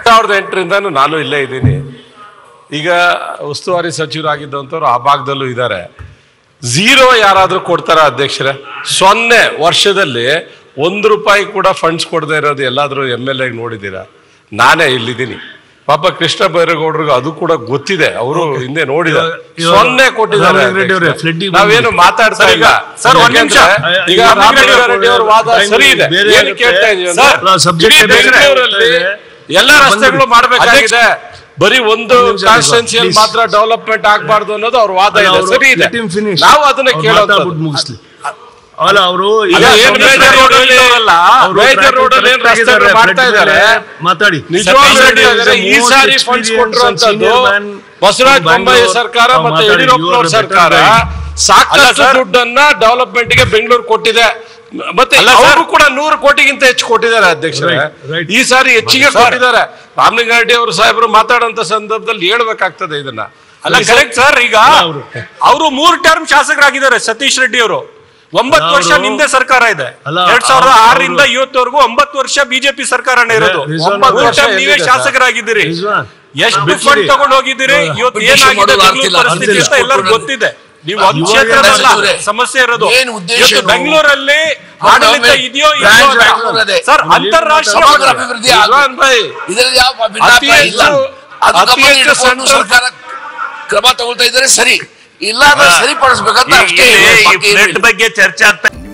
ಸಾವಿರದ ಎಂಟರಿಂದನೂ ನಾನು ಇಲ್ಲೇ ಇದ್ದೀನಿ ಈಗ ಉಸ್ತುವಾರಿ ಸಚಿವರಾಗಿದ್ದಂಥವ್ರು ಆ ಭಾಗದಲ್ಲೂ ಇದ್ದಾರೆ ಝೀರೋ ಯಾರಾದ್ರೂ ಕೊಡ್ತಾರ ಅಧ್ಯಕ್ಷರೇ ಸೊನ್ನೆ ವರ್ಷದಲ್ಲಿ ಒಂದು ರೂಪಾಯಿ ಕೂಡ ಫಂಡ್ಸ್ ಕೊಡದೇ ಇರೋದು ಎಲ್ಲಾದ್ರೂ ಎಮ್ ಎಲ್ ಎ ನೋಡಿದ್ದೀರಾ ನಾನೇ ಇಲ್ಲಿದ್ದೀನಿ ಪಾಪ ಕೃಷ್ಣ ಬೈರೇಗೌಡರಿಗೆ ಅದು ಕೂಡ ಗೊತ್ತಿದೆ ಅವರು ಹಿಂದೆ ನೋಡಿದ್ದಾರೆ ಇವಾಗ ಸೊನ್ನೆ ಕೊಟ್ಟಿದ್ದಾರೆ ರಾಮಲಿಂಗಾರೆಡ್ಡಿ ಅವರೇ, ಅಧ್ಯಕ್ಷರೇ. ಫ್ಲಡ್ಡಿಗೆ ನಾವೇನು ಮಾತಾಡ್ತಾ ಇಲ್ಲ ಸರ್, ಒಂದ್ ನಿಮಿಷ. ಯಾಕೆಂದ್ರೆ ಈಗ ಈಗ ರಾಮಲಿಂಗಾರೆಡ್ಡಿ ಅವ್ರ ವಾದ ಟೈಮ್ ಸರಿ ಇದೆ ಬೇರೆ ಏನು ಆಗುತ್ತೆ. ಕೇಳ್ತಾ ಇದೀವಿ ಸರ್, ಅಂದ್ರೆ subject ಇಡೀ ಬೇರೆ ಬೆಂಗಳೂರಲ್ಲಿ ಇದೆ. ಎಲ್ಲ ರಸ್ತೆಗಳು ಮಾಡ್ಬೇಕಾಗಿದೆ ಬರೀ ಒಂದು ನಿಮಿಷ ಕಾನ್ಸ್ಟೆನ್ಸಿಯಲ್ಲಿ please. ಮಾತ್ರ ಡೆವಲಪ್ಮೆಂಟ್ ಆಗಬಾರ್ದು ಅನ್ನೋದು ಅವ್ರ ವಾದ ಇದೆ ಅವ್ರು ಸರಿ ಇದೆ let him finish. ನಾವು ಅದನ್ನ ಅವ್ರು ಕೇಳೋದು ಮಾತಾಡ್ಬಿಟ್ಟು ಮುಗಿಸ್ಲಿ ಅಲ್ಲ ಅವರು ಅಲ್ಲ, ಏನ್ ಮೇಜರ್ ರೋಡ್ ಅಲ್ಲಿ ಮೇಜರ್ ರೋಡ್ ಅಲ್ಲಿ ಏನ್ ರಸ್ತೆಗಳು ಮಾಡ್ತಾ ಇದ್ದಾರೆ ಮಾತಾಡಿ ನಿಜವಾಗ್ಲೂ ಸತೀಶ್ ರೆಡ್ಡಿ ಹೇಳಿದ್ರೆ is the ಈ most ಸಾರಿ ಫಂಡ್ಸ್ experienced ಕೊಟ್ಟಿರುವಂತದ್ದು senior man Basavaraja in Bommai Bangalore. ಸರ್ಕಾರ ತಾವು ಮತ್ತೆ ಮಾತಾಡಿ. ಯಡಿಯೂರಪ್ಪನವ್ರ You are the ಸರ್ಕಾರ better ಸಾಕಷ್ಟು ದುಡ್ಡನ್ನ ಡೆವಲಪ್ಮೆಂಟ್ ಗೆ ಬೆಂಗಳೂರು ಕೊಟ್ಟಿದೆ ಮತ್ತೆ ಅವರು ಕೂಡ ನೂರು ಕೋಟಿಗಿಂತ ಹೆಚ್ಚು ಕೊಟ್ಟಿದ್ದಾರೆ ಅಧ್ಯಕ್ಷರೇ Right, right. ಈ ಸಾರಿ ಹೆಚ್ಚಿಗೆ ಕೊಟ್ಟಿದ್ದಾರೆ ರಾಮಲಿಂಗಾರೆಡ್ಡಿ ಅವರು ಸಾಹೇಬರು ಮಾತಾಡೋಂತ ಸಂದರ್ಭದಲ್ಲಿ ಹೇಳ್ಬೇಕಾಗ್ತದೆ ಇದನ್ನ ಅಲ್ಲ ಕರೆಕ್ಟ್ ಸರ್ ಈಗ ಅವ್ರು. ಅವರು ಮೂರ್ ಟರ್ಮ್ ಶಾಸಕರಾಗಿದ್ದಾರೆ ಸತೀಶ್ ರೆಡ್ಡಿ ಅವರು ಒಂಬತ್ತು ವರ್ಷ ಅವ್ರು- ನಿಂದೆ ಸರ್ಕಾರ ಇದೆ ಅಲ್ಲ, ಎರಡ್ ಸಾವಿರದ ಅವ್ರು- ಆರರಿಂದ ಇವತ್ತವರೆಗೂ ಒಂಬತ್ತು ವರ್ಷ ಬಿಜೆಪಿ ಸರ್ಕಾರನೇ ಇರೋದು ರಿಜ್ವಾನ್ ಒಂಬತ್ತು ಅವ್ರು ವರ್ಷ ಎಲ್ಲಿದೆ ನೀವೇ ಸರ್? ಶಾಸಕರಾಗಿದ್ದೀರಿ ರಿಜ್ವಾನ್, ಎಷ್ಟು ಬಿಟ್ಬಿಡಿ. ಫಂಡ್ ತಗೊಂಡು ಹೋಗಿದ್ದೀರಿ ಇವತ್ತು Petition ಏನಾಗಿದೆ ಮಾಡೋದು ಬೆಂಗಳೂರು ಆಗ್ತಿಲ್ಲ. ಪರಿಸ್ಥಿತಿ ಅಂತ ಆಗ್ತಿಲ್ಲ. ಎಲ್ಲರಿಗೂ ಗೊತ್ತಿದೆ ನೀವು ಒಂದ್ ಇವಾಗ ಕ್ಷೇತ್ರದಲ್ಲ ಸಚಿವರೇ, ಸಮಸ್ಯೆ ಇರೋದು ಏನ್ ಉದ್ದೇಶ ಇವತ್ತು ಏನು? ಬೆಂಗಳೂರಲ್ಲಿ ಆಡಳಿತ ಒಮ್ಮೆ ಇದೆಯೋ branch ಇಲ್ವೋ ಬೆಂಗಳೂರು ಅದೇ. ಸರ್ ಅಲ್ಲಿ ಅಂತಾರಾಷ್ಟ್ರೀಯ ಸಮಗ್ರ ಅಭಿವೃದ್ಧಿ ಆಗ್ಬೇಕು. ರಿಜ್ವಾನ್ ಭಾಯ್ ಇದರಲ್ಲಿ ಯಾವ ಅತಿ ಭಿನ್ನಾಭಿಪ್ರಾಯ ಇಲ್ಲ ಹೆಚ್ಚು- ಅದು ಅತಿ ಗಮನ ಹೆಚ್ಚು ಇಟ್ಕೊಂಡು central- ಸರ್ಕಾರ ಕ್ರಮ ತಗೊಳ್ತಾ ಇದ್ದಾರೆ ಸರಿ ಇಲ್ಲ ಅಂದ್ರೆ ಸರಿಪಡಿಸ್ಬೇಕಂತ ಅಷ್ಟೇ ಈ ಬಾಕಿ ಏನೂ ಇಲ್ಲ. ಫ್ಲಡ್ ಬಗ್ಗೆ ಚರ್ಚೆ ಆಗ್ತಾ